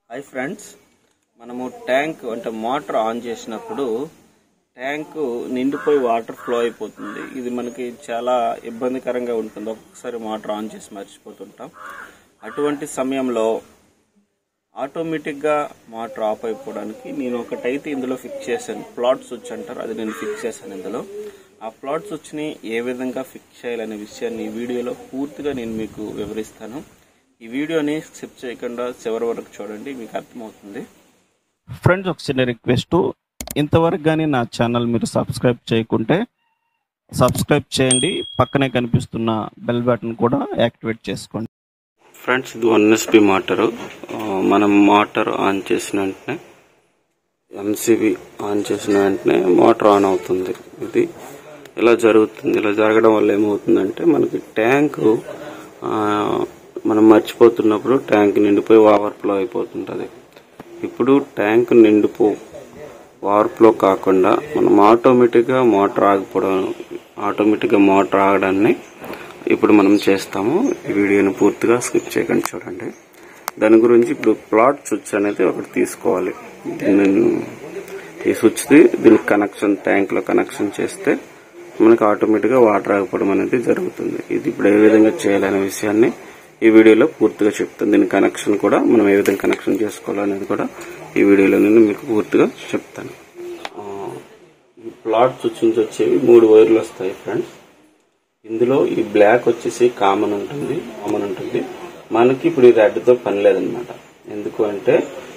hi friends మనము tank అంటే motor on చేసినప్పుడు ట్యాంక్ నిండిపోయి వాటర్ ఫ్లో అయిపోతుంది ఇది మనకి చాలా ఇబ్బందికరంగా ఉంటుంది ఒక్కొక్కసారి మోటార్ ఆన్ చేసి మర్చిపోతుంటాం అటువంటి సమయంలో ఆటోమేటిక్గా మోటార్ ఆఫ్ అయిపోవడానికి నేను ఒకటైతే ఇందులో ఫిక్స్ చేశాను ప్లాట్ స్విచ్ అంటారు అది నేను ఫిక్స్ చేశాను ఇందులో ఆ ప్లాట్ స్విచ్ని ఏ విధంగా ఫిక్స్ చేయాలనే విషయాన్ని ఈ వీడియోలో పూర్తిగా నేను మీకు వివరిస్తాను ఈ వీడియోని స్కిప్ చేయకుండా చివరి వరకు చూడండి మీకు అర్థమవుతుంది ఫ్రెండ్స్ ఒక చిన్న రిక్వెస్ట్ ఇంతవరకు కానీ నా ఛానల్ మీరు సబ్స్క్రైబ్ చేయకుంటే సబ్స్క్రైబ్ చేయండి పక్కనే కనిపిస్తున్న బెల్ బటన్ కూడా యాక్టివేట్ చేసుకోండి ఫ్రెండ్స్ ఇది వన్ ఎస్పి మోటారు మనం మోటార్ ఆన్ చేసిన వెంటనే ఎంసీబీ ఆన్ చేసిన వెంటనే మోటార్ ఆన్ అవుతుంది ఇది ఇలా జరుగుతుంది ఇలా జరగడం వల్ల ఏమవుతుందంటే మనకి ట్యాంకు ఆ, మనం మర్చిపోతున్నప్పుడు ట్యాంక్ నిండిపోయి ఓవర్ ఫ్లో అయిపోతుంటుంది ఇప్పుడు ట్యాంక్ నిండిపో ఓవర్ ఫ్లో కాకుండా మనం ఆటోమేటిక్గా మోటార్ ఆగిపోవడం ఆటోమేటిక్గా మోటార్ ఆగడాన్ని ఇప్పుడు మనం చేస్తాము ఈ వీడియోని పూర్తిగా స్కిప్ చేయకండి చూడండి దాని గురించి ఇప్పుడు ప్లాట్ స్విచ్ అనేది ఒకటి తీసుకోవాలి దీన్ని ఈ స్విచ్ది దీనికి కనెక్షన్ ట్యాంక్ లో కనెక్షన్ చేస్తే మనకి ఆటోమేటిక్ గా వాటర్ ఆగిపోవడం అనేది జరుగుతుంది ఇది ఇప్పుడు ఏ విధంగా చేయాలనే విషయాన్ని ఈ వీడియోలో పూర్తిగా చెప్తాను దీని కనెక్షన్ కూడా మనం ఏ విధంగా కనెక్షన్ చేసుకోవాలనేది కూడా ఈ వీడియోలో నేను మీకు పూర్తిగా చెప్తాను ఆ, ఈ ప్లాట్ స్విచ్ నుంచి వచ్చేవి మూడు వైర్లు వస్తాయి ఫ్రెండ్స్ ఇందులో ఈ బ్లాక్ వచ్చేసి కామన్ ఉంటుంది కామన్ ఉంటుంది మనకి ఇప్పుడు ఈ రెడ్ తో పని లేదనమాట ఎందుకు అంటే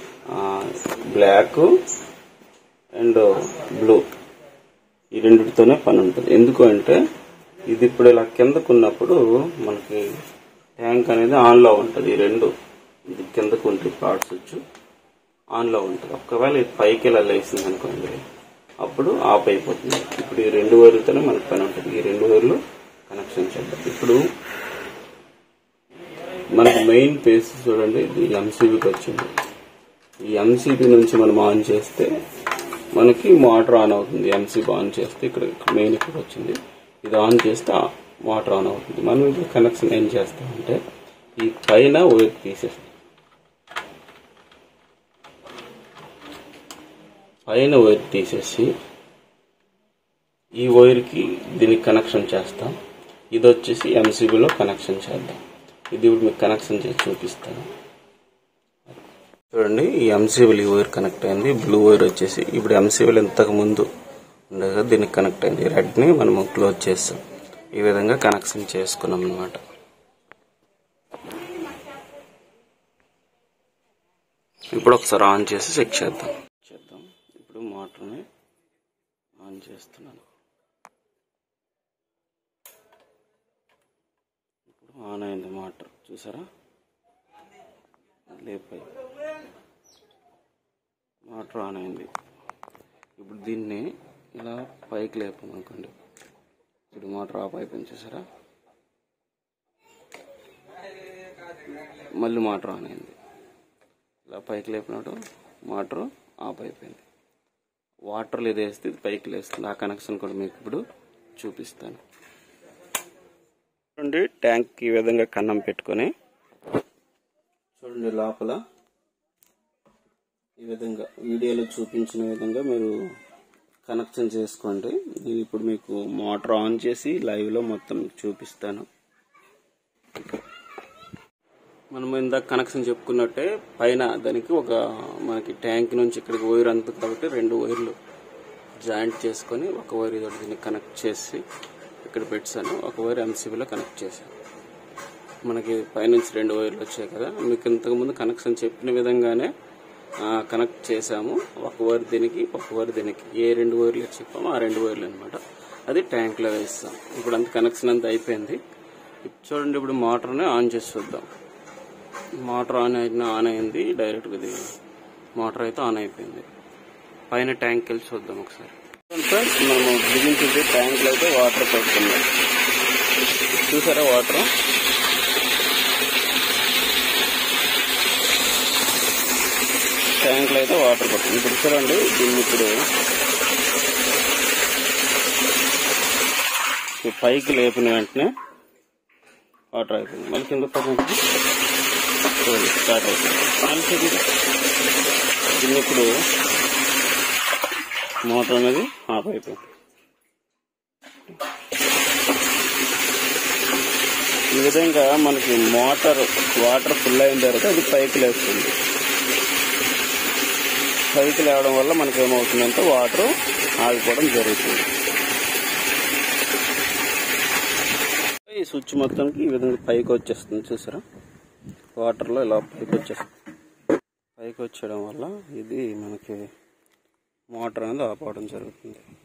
బ్లాక్ అండ్ బ్లూ ఈ రెండిటితోనే పని ఉంటుంది ఎందుకు అంటే ఇది ఇప్పుడు ఇలా కిందకు ఉన్నప్పుడు మనకి ట్యాంక్ అనేది ఆన్ లో ఉంటుంది ఈ రెండు ఇది కిందకు ఉంటుంది ప్లాట్ స్విచ్ ఆన్ లో ఉంటుంది ఒకవేళ ఇది పైకి ఇలా లేసింది అనుకోండి అప్పుడు ఆఫ్ అయిపోతుంది ఇప్పుడు ఈ రెండు వైర్లతోనే మనకు పని ఉంటుంది ఈ రెండు వైర్లు కనెక్షన్ చేద్దాం ఇప్పుడు మనకి మెయిన్ పేస్ చూడండి ఇది ఎంసీబీకి వచ్చింది ఈ ఎంసీబీ నుంచి మనం ఆన్ చేస్తే మనకి మోటార్ ఆన్ అవుతుంది ఎంసీబీ ఆన్ చేస్తే ఇక్కడ మెయిన్ ఇక్కడ వచ్చింది ఇది ఆన్ చేస్తే మోటార్ ఆన్ అవుతుంది మనం ఇప్పుడు కనెక్షన్ ఏం చేస్తామంటే ఈ పైన వైర్ తీసేస్తాం పైన వైర్ తీసేసి ఈ వైర్కి దీనికి కనెక్షన్ చేస్తాం ఇది వచ్చేసి ఎంసీబీలో కనెక్షన్ చేద్దాం ఇది ఇప్పుడు మీకు కనెక్షన్ చేసి చూపిస్తాను చూడండి ఈ ఎంసీబీలు ఈ వైర్ కనెక్ట్ అయింది బ్లూ వైర్ వచ్చేసి ఇప్పుడు ఎంసీబీలు ఇంతకు ముందు ఉండగా దీనికి కనెక్ట్ అయింది రెడ్ని మనం క్లోజ్ చేస్తాం ఈ విధంగా కనెక్షన్ చేసుకున్నాం అనమాట ఇప్పుడు ఒకసారి ఆన్ చేసి చెక్ చేద్దాం చేద్దాం ఇప్పుడు మోటార్ని ఆన్ చేస్తున్నాను ఇప్పుడు ఆన్ అయింది మోటార్ చూసారా లేపాయి మోటార్ ఆన్ అయింది ఇప్పుడు దీన్ని ఇలా పైకి లేపాం అనుకోండి ఇప్పుడు మోటార్ ఆఫ్ అయిపోయింది చూసారా మళ్ళీ మోటార్ ఆన్ అయింది ఇలా పైకి లేపినప్పుడు మోటార్ ఆఫ్ అయిపోయింది వాటర్లో ఇది వేస్తే ఇది పైకి లేస్తుంది ఆ కనెక్షన్ కూడా మీకు ఇప్పుడు చూపిస్తాను చూడండి ట్యాంక్ ఈ విధంగా కన్నం పెట్టుకొని చూడండి లోపల ఈ విధంగా వీడియోలో చూపించిన విధంగా మీరు కనెక్షన్ చేసుకోండి నేను ఇప్పుడు మీకు మోటార్ ఆన్ చేసి లైవ్ లో మొత్తం మీకు చూపిస్తాను మనం ఇందాక కనెక్షన్ చెప్పుకున్నట్టే పైన దానికి ఒక మనకి ట్యాంక్ నుంచి ఇక్కడికి వైర్ అంత కాబట్టి రెండు వైర్లు జాయింట్ చేసుకొని ఒక వైర్ ఇదొకటి దీన్ని కనెక్ట్ చేసి ఇక్కడ పెట్టాను ఒక వైర్ ఎంసీబీలో కనెక్ట్ చేశాను మనకి పైనుంచి రెండు వైర్లు వచ్చాయి కదా మీకు ఇంతకుముందు కనెక్షన్ చెప్పిన విధంగానే ఆ, కనెక్ట్ చేసాము ఒక వైర్ దీనికి ఒక వైర్ దీనికి ఏ రెండు వైర్లు చెప్పామో ఆ రెండు వైర్లు అనమాట అది ట్యాంక్లో వేస్తాం ఇప్పుడు అంత కనెక్షన్ అంతా అయిపోయింది ఇప్పుడు చూడండి ఇప్పుడు మోటార్ని ఆన్ చేసి చూద్దాం మోటార్ ఆన్ అయిన ఆన్ అయింది డైరెక్ట్గా ఇది మోటార్ అయితే ఆన్ అయిపోయింది పైన ట్యాంక్ వెళ్ళి చూద్దాం ఒకసారి ఫ్రెండ్స్ మనము బిగించేది ట్యాంక్లో అయితే వాటర్ పడుతున్నాయి చూసారా వాటర్ ట్యాంక్లో అయితే వాటర్ పడుతుంది ఇప్పుడు చూడండి దీన్ని ఇప్పుడు ఈ పైకి లేపిన వెంటనే వాటర్ అయిపోయింది మళ్ళీ కింద పడినప్పుడు చూడండి స్టార్ట్ అయిపోయింది ఆన్ చేయండి దీన్ని ఇప్పుడు మోటార్ అనేది ఆఫ్ అయిపోయింది ఈ విధంగా మనకి మోటార్ వాటర్ ఫుల్ అయిన తర్వాత అది పైకి లేస్తుంది పైకి లేవడం వల్ల మనకి ఏమవుతుందంటే వాటర్ ఆగిపోవడం జరుగుతుంది ఈ స్విచ్ మొత్తానికి ఈ విధంగా పైకి వచ్చేస్తుంది చూసారా వాటర్లో ఇలా పైకి వచ్చేస్తుంది పైకి వచ్చేయడం వల్ల ఇది మనకి మోటార్ అనేది ఆపవడం జరుగుతుంది